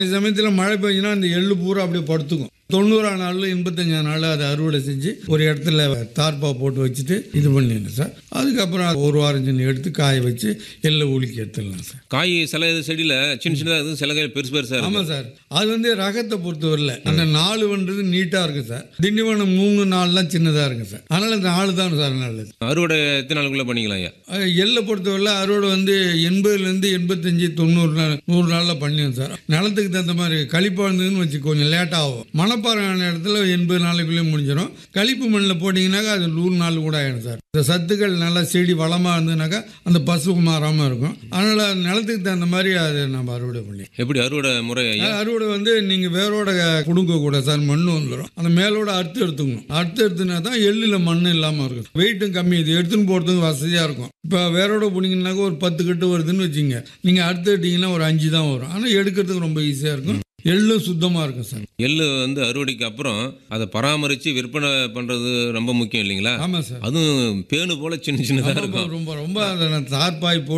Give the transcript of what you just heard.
இந்த சமயத்தில் மழை பெஞ்சுன்னா அந்த எள்ளு பூரா அப்படியே படுத்துக்கும் தொண்ணூறாம் நாள் எண்பத்தஞ்சாம் நாள் அதை அறுவடை செஞ்சு ஒரு இடத்துல தார்ப்பா போட்டு வச்சுட்டு இது பண்ணிடணும் சார் அதுக்கப்புறம் ஒரு வாரம் சின்ன எடுத்து காய வச்சு எள்ளை உலுக்கி எடுத்துடலாம் சார் காய் சில இது செடியில் சின்ன சின்னதாக இருக்குது சில காய் பெருசு பெருசாக இருக்கும் ஆமாம் சார் அது வந்து ரகத்தை பொறுத்தவரையில் அந்த நாலு வன்றது நீட்டாக இருக்கும் சார் திண்டிவனம் மூணு நாள்லாம் சின்னதாக இருக்கும் சார் அதனால் இந்த நாலு தான் சார் நல்லது அறுவடை எத்தனை நாளுக்குள்ளே பண்ணிக்கலாம் ஐயா அது எள்ளை பொறுத்தவரையில் அறுவடை வந்து எண்பதுலேருந்து எண்பத்தஞ்சு தொண்ணூறு நாள் நூறு நாளில் பண்ணிடும் சார் நிலத்துக்கு தகுந்த மாதிரி கழிப்பாக இருந்ததுன்னு வச்சு கொஞ்சம் லேட்டாக ஆகும் மணப்பாறையான இடத்துல எண்பது நாளைக்குள்ளே முடிஞ்சிடும் கழிப்பு மண்ணில் போட்டிங்கனாக்கா அது நூறு நாள் கூட ஆகிடும் சார் இந்த சத்துக்கள் நல்லா செடி வளமாக இருந்ததுனாக்கா அந்த பசு மாறாமல் இருக்கும் அதனால் நிலத்துக்கு தகுந்த மாதிரி அதை நம்ம அறுவடை பண்ணி எப்படி அறுவடை முறை ஐயா அறுவடை வந்து நீங்கள் வேரோட கொடுக்க கூட சார் மண் வந்துடும் அந்த மேலோட அறுத்து எடுத்துக்கணும் அறுத்து எடுத்துனா தான் எள்ளில் மண் இல்லாமல் இருக்கும் வெயிட்டும் கம்மி இது எடுத்துன்னு போகிறதுக்கு வசதியாக இருக்கும் இப்போ வேரோட போனீங்கன்னாக்கா ஒரு பத்து கட்டு வருதுன்னு வச்சுங்க நீங்கள் அறுத்து எடுத்தீங்கன்னா ஒரு அஞ்சு தான் வரும் ஆனால் எடுக்கிறதுக்கு ரொம்ப ஈஸியாக இருக்கும் எள்ளும் சுத்தமாக இருக்கும் சார் எள்ளு வந்து அறுவடைக்கு அப்புறம் அதை பராமரித்து விற்பனை பண்ணுறது ரொம்ப முக்கியம் இல்லைங்களா ஆமாம் சார் அதுவும் பேனு போல சின்ன சின்னதாக இருக்கும் ரொம்ப ரொம்ப ரொம்ப அதை நான் தார்பாய் போட்டு